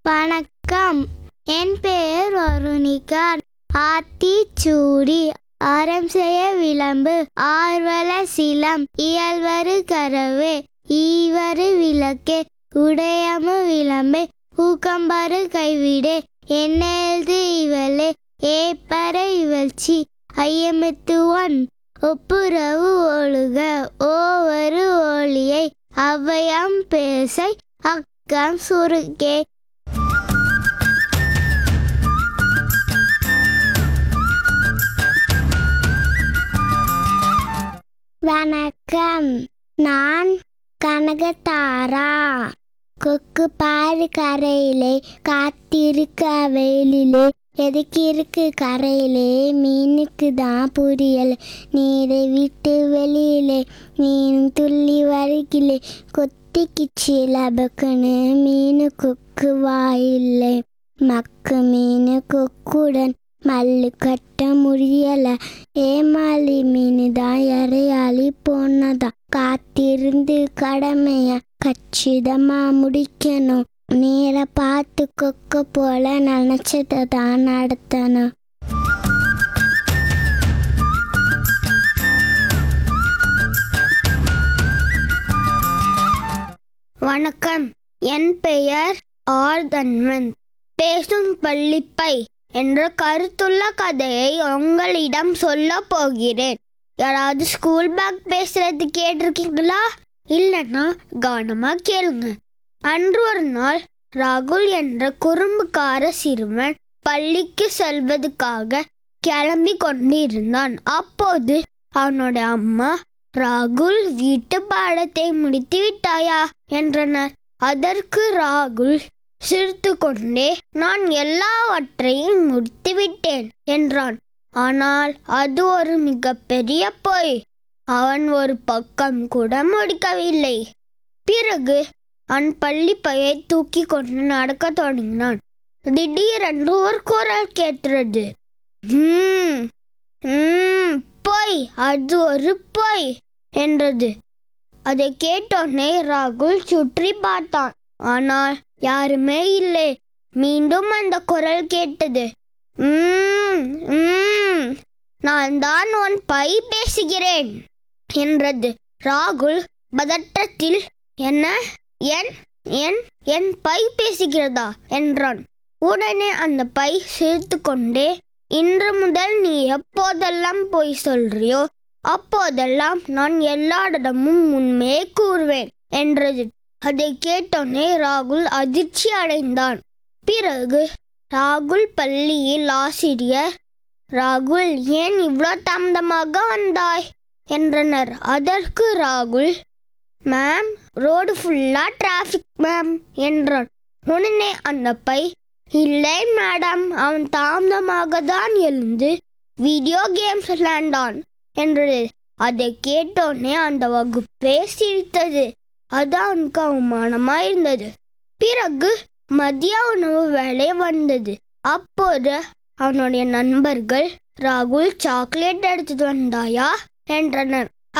வணக்கம் என் பெயர் வருணிகா ஆத்திச்சூடி ஆரம் செய்ய விளம்பு ஆர்வல சிலம் இயல்வரு கரவே ஈவரு விளக்கே உடையமு விளம்பே ஊக்கம்பரு கைவிடே என்னெழுது இவளே ஏப்பற இவழ்ச்சி ஐயமெத்துவன் ஒப்புரவு ஒழுக ஓவரு ஒளியை அவ்வையாம் பேசை அக்கம் சுருக்கே வணக்கம் நான் கனகதாரா கொக்கு பாரு கரையிலே காத்திருக்க வெயிலிலே எதுக்கு இருக்கு கரையிலே மீனுக்கு தான் புரியல நீரை விட்டு வெளியிலே மீன் துள்ளி வருகிலே கொத்திக்கிச்சு லபக்குன்னு மீனு கொக்கு வாயில்லை மக்கு மீனு கொக்குடன் மல்லு கட்ட முடியல ஏமாளி மீனு தான் இறையாளி போனதா காத்திருந்து கடமைய கச்சிதமா முடிக்கணும் நேர பார்த்து கொக்க போல நினைச்சதை தான் நடத்தணும் வணக்கம் என் பெயர் ஆர்தன்வன் பேசும் பள்ளிப்பை என்ற கருத்துள்ள கதையை உங்களிடம் சொல்ல போகிறேன் யாராவது ஸ்கூல் பேக் பேசுறது கேட்டிருக்கீங்களா இல்லைன்னா கவனமா கேளுங்க அன்று ஒரு நாள் ராகுல் என்ற குறும்புக்கார சிறுவன் பள்ளிக்கு செல்வதற்காக கிளம்பி கொண்டிருந்தான் அப்போது அவனோட அம்மா ராகுல் வீட்டு பாடத்தை முடித்து விட்டாயா என்றனர் அதற்கு ராகுல் சிரித்து கொண்டே நான் எல்லாவற்றையும் முடித்து விட்டேன் என்றான் ஆனால் அது ஒரு மிகப்பெரிய பொய் அவன் ஒரு பக்கம் கூட முடிக்கவில்லை பிறகு அவன் பள்ளி பையை தூக்கி கொண்டு நடக்கத் தொடங்கினான் திடீரென்று ஒரு குரல் கேட்டது "ஹம், ஹம், பொய் அது ஒரு பொய் என்றது அதை கேட்டோன்னே ராகுல் சுற்றி பார்த்தான் ஆனால் யாருமே இல்லை மீண்டும் அந்த குரல் கேட்டது "உம், உம், நான் தான் உன் பை பேசுகிறேன் என்றது ராகுல் பதற்றத்தில் என்ன என் என் என் பை பேசுகிறதா என்றான் உடனே அந்த பை சிரித்து கொண்டே இன்று முதல் நீ எப்போதெல்லாம் பொய் சொல்றியோ அப்போதெல்லாம் நான் எல்லாரிடமும் உண்மையை கூறுவேன் என்றது அதை கேட்டோன்னே ராகுல் அதிர்ச்சி அடைந்தான் பிறகு ராகுல் பள்ளியில் ஆசிரியர் ராகுல் ஏன் இவ்வளோ தாமதமாக வந்தாய் என்றனர் அதற்கு ராகுல் மேம் ரோடு ஃபுல்லா டிராஃபிக் மேம் என்றான் உடனே அந்த பை இல்லை மேடம் அவன் தாமதமாக தான் எழுந்து வீடியோ கேம்ஸ் விளையாண்டான் என்றது அதை கேட்டோன்னே அந்த வகுப்பே சிரித்தது அது அவனுக்கு அவமானமா இருந்தது பிறகு மதிய உணவு வேலை வந்தது அப்போது அவனுடைய நண்பர்கள் ராகுல் சாக்லேட் எடுத்துட்டு வந்தாயா என்றனர்